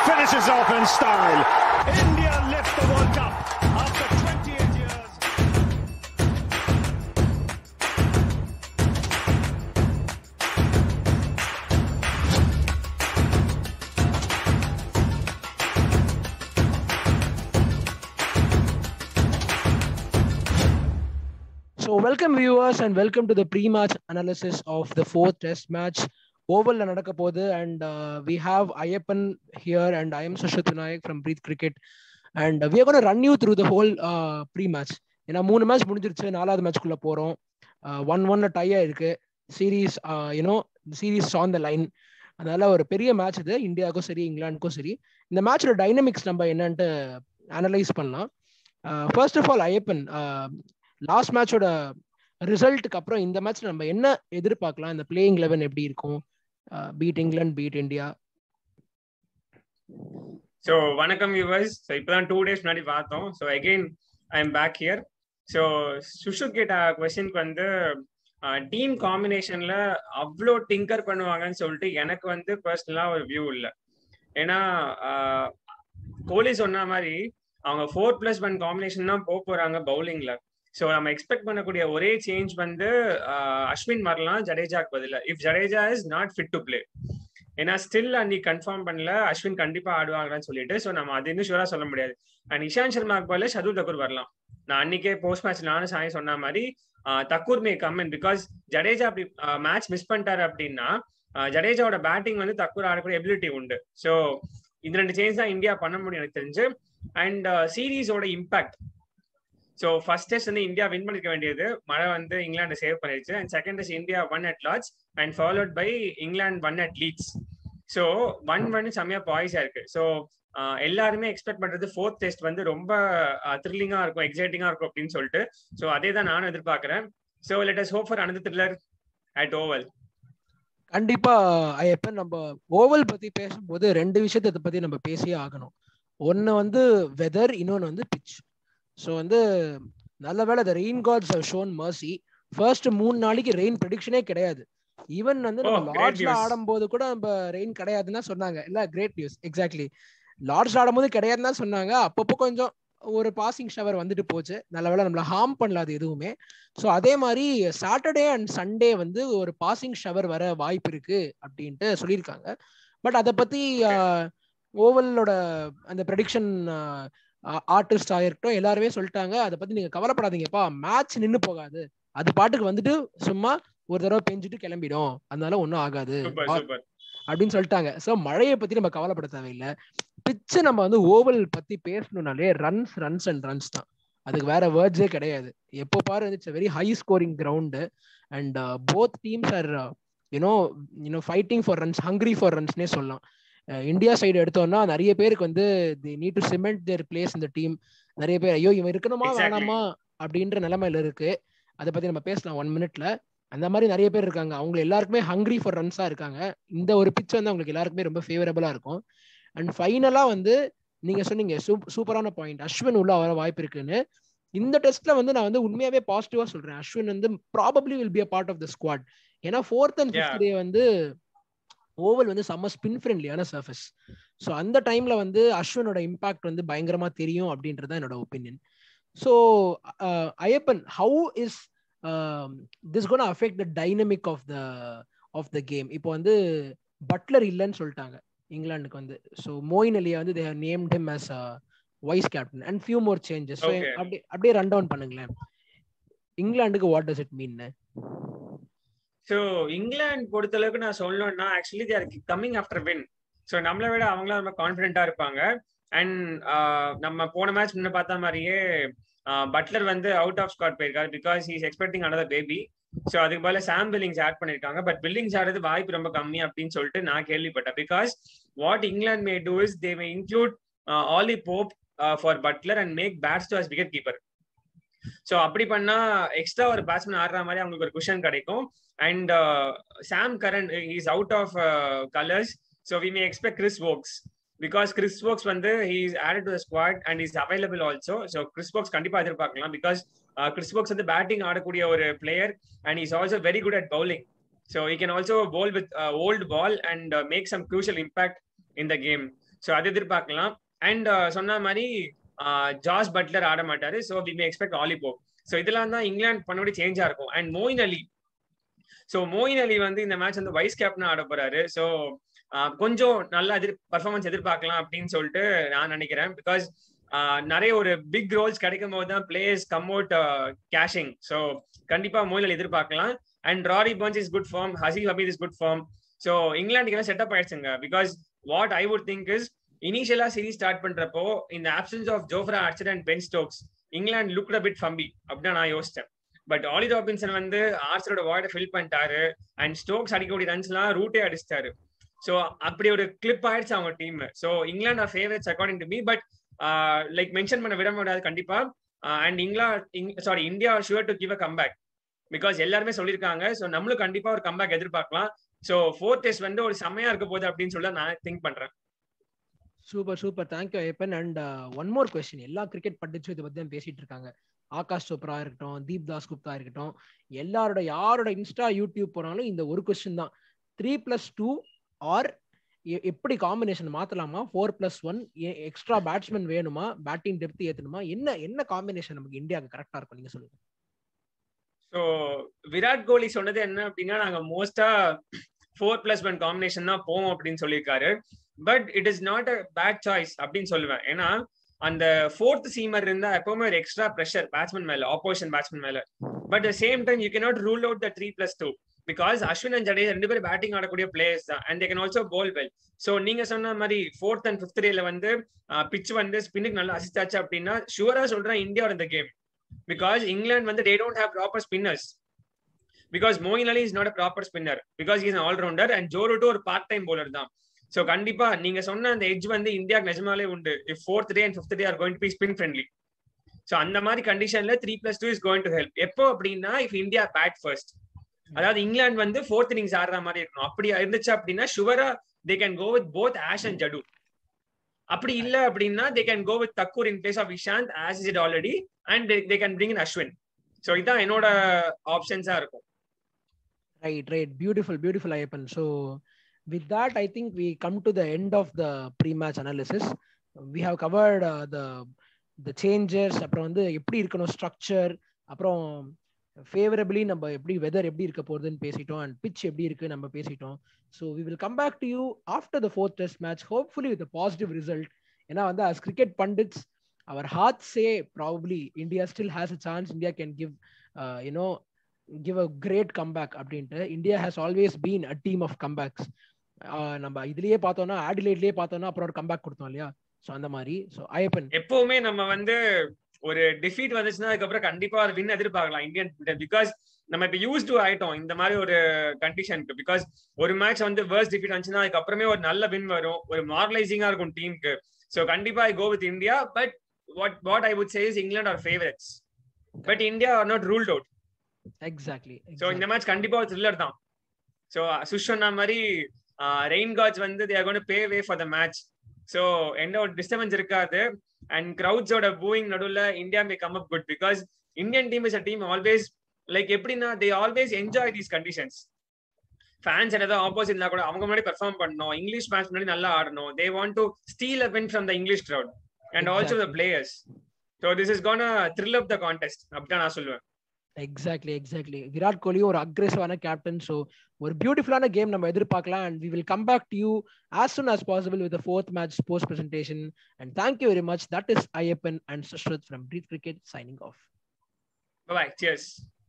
finishes off in style. India lift the World Cup after 28 years. So, welcome viewers and welcome to the pre-match analysis of the fourth test match. ஓவல்ல நடக்க போகுது and we have Ayyappan here and I am Sushith Vinayak from Breathe Cricket and we are run you through the whole pre match ஏன்னா மூணு match முடிஞ்சிருச்சு நாலாவது மேட்ச்க்குள்ள போறோம் one ஒன்ல டையா இருக்கு series you know series on the line அதனால ஒரு பெரிய மேட்ச் இது இந்தியாவுக்கும் சரி இங்கிலாந்துக்கும் சரி இந்த மேட்சோட டைனமிக்ஸ் நம்ம என்னன்ட்டு அனலைஸ் பண்ணலாம் first of all Ayyappan last மேட்சோட ரிசல்ட்டுக்கு அப்புறம் இந்த மேட்ச் நம்ம என்ன எதிர்பார்க்கலாம் இந்த பிளேயிங் லெவன் எப்படி இருக்கும் beat England beat India so வணக்கம் வியூவர்ஸ் ஸோ இப்போதான் டூ டேஸ் முன்னாடி பார்த்தோம் so again I am back here so Sushith கேட்ட கொஸ்டினுக்கு வந்து டீம் காம்பினேஷன்ல அவ்வளோ டிங்கர் பண்ணுவாங்கன்னு சொல்லிட்டு எனக்கு வந்து பர்சனலா ஒரு வியூ இல்லை ஏன்னா கோலி சொன்ன மாதிரி அவங்க ஃபோர் பிளஸ் ஒன் காம்பினேஷன் தான் போக போறாங்க பவுலிங்ல ஸோ நம்ம எக்ஸ்பெக்ட் பண்ணக்கூடிய ஒரே சேஞ்ச் வந்து அஸ்வின் வரலாம் ஜடேஜாக்கு பதில் if Jadeja is not fit to play ஏன்னா ஸ்டில் அன்னைக்கு கன்ஃபார்ம் பண்ணல அஸ்வின் கண்டிப்பா ஆடுவாங்கன்னு சொல்லிட்டு ஸோ நம்ம அது இன்னும் ஷூரா சொல்ல முடியாது அண்ட் இஷாந்த் சர்மாக்கு பதில் ஷதுல் தக்கூர் வரலாம் நான் அன்னைக்கே போஸ்ட் மேட்ச் நானும் சாய் சொன்ன மாதிரி Thakur may come in because Jadeja அப்படி மேட்ச் மிஸ் பண்ணிட்டாரு அப்படின்னா ஜடேஜாவோட பேட்டிங் வந்து தக்கூர் ஆடக்கூடிய எபிலிட்டி உண்டு ஸோ இந்த ரெண்டு சேஞ்ச் தான் இந்தியா பண்ண முடியும் எனக்கு தெரிஞ்சு அண்ட் சீரீஸோட இம்பாக்ட் ஸோ ஃபர்ஸ்ட் டெஸ்ட் வந்து இந்தியா வின் பண்ணிக்க வேண்டியது மழை வந்து இங்கிலாந்து சேவ் பண்ணிருச்சு and second test India won at Lord's and followed by England won at Leeds so one one செம்மையா பாய்ஸா இருக்கு ஸோ எல்லாருமே எக்ஸ்பெக்ட் பண்றது ஃபோர்த் டெஸ்ட் வந்து ரொம்ப த்ரில்லிங்கா இருக்கும் எக்ஸைட்டிங்கா இருக்கும் அப்படின்னு சொல்லிட்டு ஸோ அதே தான் நானும் எதிர்பார்க்கிறேன் so let us hope for another thriller at Oval கண்டிப்பா ஐயப்பன் நம்ம ஓவல் பத்தி பேசும்போது ரெண்டு விஷயத்தை பத்தி நம்ம பேசியே ஆகணும் ஒன்னு வந்து வெதர் இன்னொன்னு வந்து பிச் ஸோ வந்து நல்ல வேலை the rain gods have shown mercy first மூணு நாளைக்கு ரெயின் ப்ரெடிக்ஷனே கிடையாது ஈவன் வந்து நம்ம லார்ட்ஸ்ல ஆடும்போது கூட நம்ம ரெயின் கிடையாதுன்னு சொன்னாங்க இல்ல கிரேட் நியூஸ் எக்ஸாக்ட்லி லார்ட்ஸ் ஆடும்போது கிடையாதுன்னு தான் சொன்னாங்க அப்பப்போ கொஞ்சம் ஒரு பாசிங் ஷவர் வந்துட்டு போச்சு நல்ல வேலை நம்மள ஹார்ம் பண்ணல அது எதுவுமே ஸோ அதே மாதிரி சாட்டர்டே அண்ட் சண்டே வந்து ஒரு பாசிங் ஷவர் வர வாய்ப்பு இருக்கு அப்படின்ட்டு சொல்லியிருக்காங்க பட் அதை பத்தி ஓவலோட அந்த ப்ரெடிக்ஷன் ஆர்டிஸ்ட் ஆயிருக்கட்டும் எல்லாருமே சொல்லிட்டாங்க அதை பத்தி நீங்க கவலைப்படாதீங்கப்பா மேட்ச் நின்று போகாது அது பாட்டுக்கு வந்துட்டு சும்மா ஒரு தடவை பெஞ்சிட்டு கிளம்பிடும் அதனால ஒன்றும் ஆகாது அப்படின்னு சொல்லிட்டாங்க ஸோ மழையை பத்தி நம்ம கவலைப்பட தேவையில்லை பிச்சு நம்ம வந்து ஓவல் பத்தி பேசணும்னாலே ரன்ஸ் ரன்ஸ் அண்ட் ரன்ஸ் தான் அதுக்கு வேற வேர்ட்ஸே கிடையாது எப்போ பாரு it's very high scoring ground and both teams are you know you know fighting for runs hungry for ரன்ஸ்னே சொல்லலாம் இந்தியா சைடு எடுத்தோம்னா நிறைய பேருக்கு வந்து the need to cement their place இந்த டீம் நிறைய பேர் ஐயோ இவன் இருக்கணுமா வேணாமா அப்படின்ற நிலைமையில இருக்கு அதை பத்தி நம்ம பேசலாம் ஒன் மினிட்ல அந்த மாதிரி நிறைய பேர் இருக்காங்க அவங்க எல்லாருக்குமே ஹங்க்ரி ஃபார் ரன்ஸா இருக்காங்க இந்த ஒரு பிச் வந்து அவங்களுக்கு எல்லாருக்குமே ரொம்ப ஃபேவரபிளா இருக்கும் அண்ட் ஃபைனலா வந்து நீங்க சொன்னீங்க சூப்பரான பாயிண்ட் அஸ்வின் உள்ள வர வாய்ப்பு இருக்குன்னு இந்த டெஸ்ட்ல வந்து நான் வந்து உண்மையாவே பாசிட்டிவா சொல்றேன் அஸ்வின் வந்து probably will be a part of the squad ஏன்னா ஃபோர்த் அண்ட் ஃபிஃப்த் டே வந்து ஓவல் வந்து செம்ம ஸ்பின் ஃப்ரெண்ட்லியான சர்ஃபேஸ் ஸோ அந்த டைம்ல வந்து அஸ்வினோட இம்பாக்ட் வந்து பயங்கரமா தெரியும் அப்படின்றது என்னோட opinion so Ayyappan how is this gonna affect the dynamic of the of the game இப்போ வந்து பட்லர் இல்லைன்னு சொல்லிட்டாங்க இங்கிலாந்துக்கு வந்து ஸோ மோயின் அலியா வந்து they named him as vice captain and few more changes so அப்படியே அப்படியே ரன் டவுன் பண்ணுங்களேன் இங்கிலாந்துக்கு what does it mean so England பொறுத்த அளவுக்கு நான் சொல்லணும்னா actually there coming after win so நம்மளை விட அவங்களும் ரொம்ப கான்ஃபிடென்ட்டா இருப்பாங்க அண்ட் நம்ம போன மேட்ச் முன்ன பார்த்த மாதிரியே பட்லர் வந்து அவுட் ஆஃப் ஸ்காட் போயிருக்காரு because is expecting another baby so அதுக்கு பதில் சாம் பில்லிங்ஸ் ஆட் பண்ணிருக்காங்க பட் பில்லிங்ஸ் ஆடுறது வாய்ப்பு ரொம்ப கம்மி அப்படின்னு சொல்லிட்டு நான் கேள்விப்பட்டேன் because what England may do is they may include Ollie Pope for Buttler and make Bates to as wicket keeper so அப்படி பண்ணா எக்ஸ்ட்ரா ஒரு பேட்ஸ்மேன் ஆடுற மாதிரி அவங்களுக்கு ஒரு குஷன் கிடைக்கும் and Sam Curran is out of colours so we may expect Chris Woakes because Chris Woakes வந்து he's added to squad and is available also so Chris Woakes கண்டிப்பாக எதிர்பார்க்கலாம் பிகாஸ் கிறிஸ் வோக்ஸ் வந்து batting ஆடக்கூடிய ஒரு player and is also very good at bowling so he can also bowl with old ball and make some crucial impact in the game so அது எதிர்பார்க்கலாம் and சொன்ன மாதிரி Jos Buttler ஆட மாட்டாரு so we may expect Ollie Pope so இதெல்லாம் தான் England பண்ணபடி சேஞ்சா இருக்கும் அண்ட் மோயின் அலி ஸோ மோயின் அலி வந்து இந்த மேட்ச் வந்து வைஸ் கேப்டனா ஆட போறாரு ஸோ கொஞ்சம் நல்லா எதிர் பர்ஃபார்மன்ஸ் எதிர்பார்க்கலாம் அப்படின்னு சொல்லிட்டு நான் நினைக்கிறேன் பிகாஸ் நிறைய ஒரு பிக் ரோல்ஸ் கிடைக்கும் போது தான் players come out cashing so கண்டிப்பா மோயின் அலி எதிர்பார்க்கலாம் and Rory Burns is good form Haseeb Hameed is good form so இங்கிலாந்துக்கு எல்லாம் செட்டப் ஆயிடுச்சுங்க because what I would think is இனிஷியலா சீரீஸ் ஸ்டார்ட் பண்றப்போ இந்த options of Jofra Archer and Ben Stokes England look bit bumpy அப்படின்னு நான் யோசிச்சேன் பட் ஆலி ராபின்சன் வந்து ஆர்ச்சரோட வார்டை ஃபில் பண்ணிட்டாரு அண்ட் ஸ்டோக்ஸ் அடிக்கக்கூடிய ரன்ஸ் எல்லாம் ரூட்டே அடிச்சிட்டாரு ஸோ அப்படி ஒரு கிளிப் ஆயிடுச்சு அவங்க team so England are favourites according to me but like mention பண்ண விட முடியாது கண்டிப்பா and England sorry India sure to give a comeback because எல்லாருமே சொல்லியிருக்காங்க ஸோ நம்மளும் கண்டிப்பா ஒரு கம்பேக் எதிர்பார்க்கலாம் ஸோ ஃபோர்த் டெஸ்ட் வந்து ஒரு செம்மையா இருக்க போகுது அப்படின்னு சொல்லி நான் திங்க் பண்றேன் super super thank you Ayyappan and one more question எல்லா கிரிக்கெட் படிச்சும் இதை பத்தி தான் பேசிட்டு இருக்காங்க ஆகாஷ் சோப்ரா இருக்கட்டும் தீப் தாஸ் குப்தா இருக்கட்டும் எல்லாரோட யாரோட இன்ஸ்டா யூடியூப் போனாலும் இந்த ஒரு கொஸ்டின் தான் த்ரீ பிளஸ் டூ ஆர் எப்படி காம்பினேஷன் மாத்தலாமா four plus one extra batsman வேணுமா பேட்டிங் டெப்த் ஏத்தணுமா என்ன என்ன காம்பினேஷன் நமக்கு இந்தியாவுக்கு கரெக்டா இருக்கும் நீங்க சொல்லுங்க ஸோ விராட் கோலி சொன்னது என்ன அப்படின்னா நாங்க மோஸ்டா ஃபோர் பிளஸ் ஒன் காம்பினேஷன் தான் போவோம் அப்படின்னு சொல்லியிருக்காரு but it is not a bad choice அப்படின்னு சொல்லுவேன் ஏன்னா அந்த ஃபோர்த் சீமர் இருந்தா எப்பவுமே ஒரு எக்ஸ்ட்ரா ப்ரெஷர் பேட்ஸ்மேன் மேல ஆப்போசிஷன் பேட்ஸ்மேன் மேல but same time you cannot rule out the three plus two because Ashwin and Jadeja ரெண்டு பேரும் பேட்டிங் ஆடக்கூடிய பிளேயர்ஸ் தான் and they can also bowl well so நீங்க சொன்ன மாதிரி ஃபோர்த் அண்ட் ஃபிஃப்த் டேல வந்து பிச் வந்து ஸ்பின்னுக்கு நல்லா அசிஸ்ட் ஆச்சு அப்படின்னா ஷுவரா சொல்றேன் இந்தியாவோட இந்த கேம் பிகாஸ் இங்கிலாந்து வந்து they don't have proper spinners because Moeen Ali is not a proper spinner because is allrounder and ஜோரோட்டோ ஒரு பார்ட் டைம் போலர் தான் ஸோ கண்டிப்பா நீங்க சொன்ன அந்த எட்ஜ் வந்து இந்தியாவுக்கு நிஜமாலே உண்டு if fourth day and fifth day are going to be spin friendly so அந்த மாதிரி கண்டிஷன்ல three plus two is going to help எப்போ அப்படின்னா இஃப் இந்தியா பேட் ஃபர்ஸ்ட் அதாவது இங்கிலாந்து வந்து ஃபோர்த் இன்னிங்ஸ் ஆடுற மாதிரி இருக்கணும் அப்படி இருந்துச்சு அப்படின்னா ஷுவரா they can go with both Ash and Jaddu அப்படி இல்ல அப்படின்னா they can go with Thakur in place of Ishant as is it already and they can bring in Ashwin so இதான் என்னோட ஆப்ஷன்ஸா இருக்கும் right right beautiful beautiful Ayyappan so with that i think we come to the end of the pre-match analysis we have covered uh, the the changes அப்புறம் வந்து எப்படி இருக்கணும் structure அப்புறம் favourably நம்ம எப்படி வெதர் எப்படி இருக்க போகுதுன்னு பேசிட்டோம் அண்ட் பிச் எப்படி இருக்கு நம்ம பேசிட்டோம் so we will come back to you after the fourth test match hopefully with positive result ஏன்னா வந்து as cricket pundits are hard say probably India still has a chance India can give you know give a great comeback அப்படின்ட்டு India has always been a team of comebacks நம்ம இதுலயே பார்த்தோம்னா ஆடிலைட்லயே பார்த்தோம்னா அப்புறம் ஒரு comeback கொடுத்தோம் இல்லையா ஸோ அந்த மாதிரி ஸோ ஐயப்பன் எப்பவுமே நம்ம வந்து ஒரு டிஃபீட் வந்துச்சுன்னா அதுக்கப்புறம் கண்டிப்பா ஒரு வின் எதிர்பார்க்கலாம் இந்தியன் பிகாஸ் நம்ம இப்ப யூஸ் டு ஆயிட்டோம் இந்த மாதிரி ஒரு கண்டிஷனுக்கு பிகாஸ் ஒரு மேட்ச் வந்து வேர்ஸ்ட் டிஃபீட் வந்துச்சுன்னா அதுக்கப்புறமே ஒரு நல்ல வின் வரும் ஒரு மாரலைசிங்கா இருக்கும் டீமுக்கு ஸோ கண்டிப்பா I go with India but what what I would say is England are favourites but India are not ruled out exactly so இந்த மேட்ச் கண்டிப்பா ஒரு த்ரில்லர் தான் ஸோ சுஷ் சொன்ன மாதிரி ரெயின் காட்ஸ் வந்து there gonna pave way for the match so எந்த ஒரு disturbance இருக்காது அண்ட் கிரௌட்ஸோட பூயிங் நடுவில் India may come up good because Indian team is a team always like எப்படின்னா they always enjoy these conditions fans ஏதாவது ஆப்போசிட்னா கூட அவங்க முன்னாடி பெர்ஃபார்ம் பண்ணணும் இங்கிலீஷ் மேட்ச் முன்னாடி நல்லா ஆடணும் they want to steal a win from the English crowd and also the players so this is gonna thrill up the contest அப்படிதான் நான் சொல்லுவேன் எக்ஸாக்ட்லி எக்ஸாக்ட்லி விராட் கோலியும் ஒரு அக்ரெசிவான கேப்டன் ஸோ ஒரு பியூட்டிஃபுல்லான கேம் நம்ம எதிர்பார்க்கலாம் and we will come back to you as soon as possible with fourth match post presentation and thank you very much that is Ayyappan and Sushrat from Breathe cricket signing off bye cheers